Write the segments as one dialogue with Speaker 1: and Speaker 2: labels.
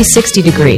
Speaker 1: 360 degree.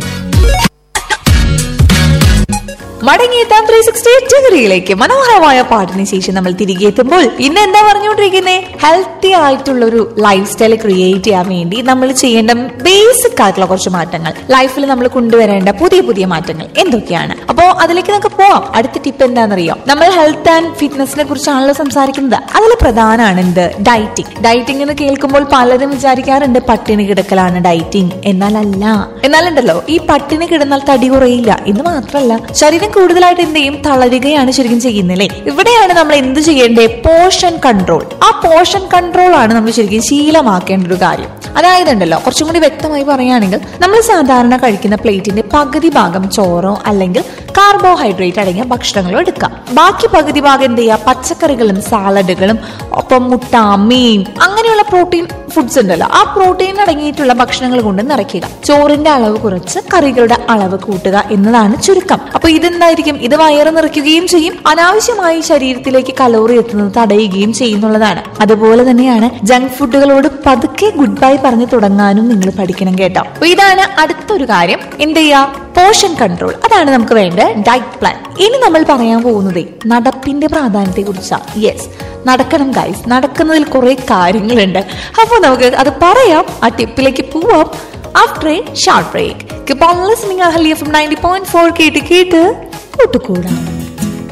Speaker 2: മടങ്ങിയെത്താൻ three sixty ഡിഗ്രിയിലേക്ക് മനോഹരമായ പാട്ടിന് ശേഷം നമ്മൾ തിരികെ എത്തുമ്പോൾ ഇന്ന് എന്താ പറഞ്ഞുകൊണ്ടിരിക്കുന്നത് ഹെൽത്തി ആയിട്ടുള്ള ഒരു ലൈഫ് സ്റ്റൈൽ ക്രിയേറ്റ് ചെയ്യാൻ വേണ്ടി നമ്മൾ ചെയ്യേണ്ട ബേസിക് ആയിട്ടുള്ള കുറച്ച് മാറ്റങ്ങൾ ലൈഫിൽ നമ്മൾ കൊണ്ടുവരേണ്ട പുതിയ പുതിയ മാറ്റങ്ങൾ എന്തൊക്കെയാണ് അപ്പോ അതിലേക്ക് നമുക്ക് പോവാം അടുത്ത ടിപ്പ് എന്താണെന്നറിയോ നമ്മൾ ഹെൽത്ത് ആൻഡ് ഫിറ്റ്നസിനെ കുറിച്ചാണല്ലോ സംസാരിക്കുന്നത് അതിൽ പ്രധാനമാണ് എന്ത് ഡയറ്റിംഗ് ഡയറ്റിംഗ് എന്ന് കേൾക്കുമ്പോൾ പലരും വിചാരിക്കാറുണ്ട് പട്ടിണി കിടക്കലാണ് ഡയറ്റിംഗ് എന്നാൽ അല്ല എന്നാലുണ്ടല്ലോ ഈ പട്ടിണി കിടന്നാൽ തടി കുറയില്ല എന്ന് മാത്രമല്ല ശരീരം കൂടുതലായിട്ട് എന്ത് ചെയ്യും തളരുകയാണ് ശരിക്കും ചെയ്യുന്നില്ലേ ഇവിടെയാണ് നമ്മൾ എന്ത് ചെയ്യേണ്ടേ പോഷൻ കൺട്രോൾ ആ പോഷൻ കൺട്രോൾ ആണ് നമ്മൾ ശരിക്കും ശീലമാക്കേണ്ട ഒരു കാര്യം അതായത് ഉണ്ടല്ലോ കുറച്ചും കൂടി വ്യക്തമായി പറയുകയാണെങ്കിൽ നമ്മൾ സാധാരണ കഴിക്കുന്ന പ്ലേറ്റിന്റെ പകുതി ഭാഗം ചോറോ അല്ലെങ്കിൽ കാർബോഹൈഡ്രേറ്റ് അടങ്ങിയ ഭക്ഷണങ്ങളോ എടുക്കാം ബാക്കി പകുതി ഭാഗം എന്ത് ചെയ്യുക പച്ചക്കറികളും സാലഡുകളും ഒപ്പം മുട്ട മീൻ അങ്ങനെയുള്ള പ്രോട്ടീൻ ഫുഡ്സ് ഉണ്ടല്ലോ ആ പ്രോട്ടീൻ അടങ്ങിയിട്ടുള്ള ഭക്ഷണങ്ങൾ കൊണ്ട് നിറയ്ക്കുക ചോറിന്റെ അളവ് കുറച്ച് കറികളുടെ അളവ് കൂട്ടുക എന്നതാണ് ചുരുക്കം അപ്പൊ ഇതെന്തായിരിക്കും ഇത് വയറ് നിറയ്ക്കുകയും ചെയ്യും അനാവശ്യമായി ശരീരത്തിലേക്ക് കലോറി എത്തുന്നത് തടയുകയും ചെയ്യുന്നുള്ളതാണ് അതുപോലെ തന്നെയാണ് ജങ്ക് ഫുഡുകളോട് പതുക്കെ ഗുഡ് ബൈ പറഞ്ഞു തുടങ്ങാനും നിങ്ങൾ പഠിക്കണം കേട്ടോ അപ്പൊ ഇതാണ് അടുത്തൊരു കാര്യം എന്ത് ചെയ്യാ പോഷൻ കൺട്രോൾ അതാണ് നമുക്ക് വേണ്ട ഡയറ്റ് പ്ലാൻ ഇനി നമ്മൾ പറയാൻ പോകുന്നത് നടപ്പിന്റെ പ്രാധാന്യത്തെ കുറിച്ചാണ് യെസ് നടക്കണം ഗൈസ് നടക്കുന്നതിൽ കുറെ കാര്യങ്ങളുണ്ട് അപ്പോൾ നമുക്ക് അത് പറയാം ആ ടിപ്പിലേക്ക് പോവാം after a short break listening Ahalya from ninety point four കേട്ട് കേട്ട് കൂട്ടുകൂടാം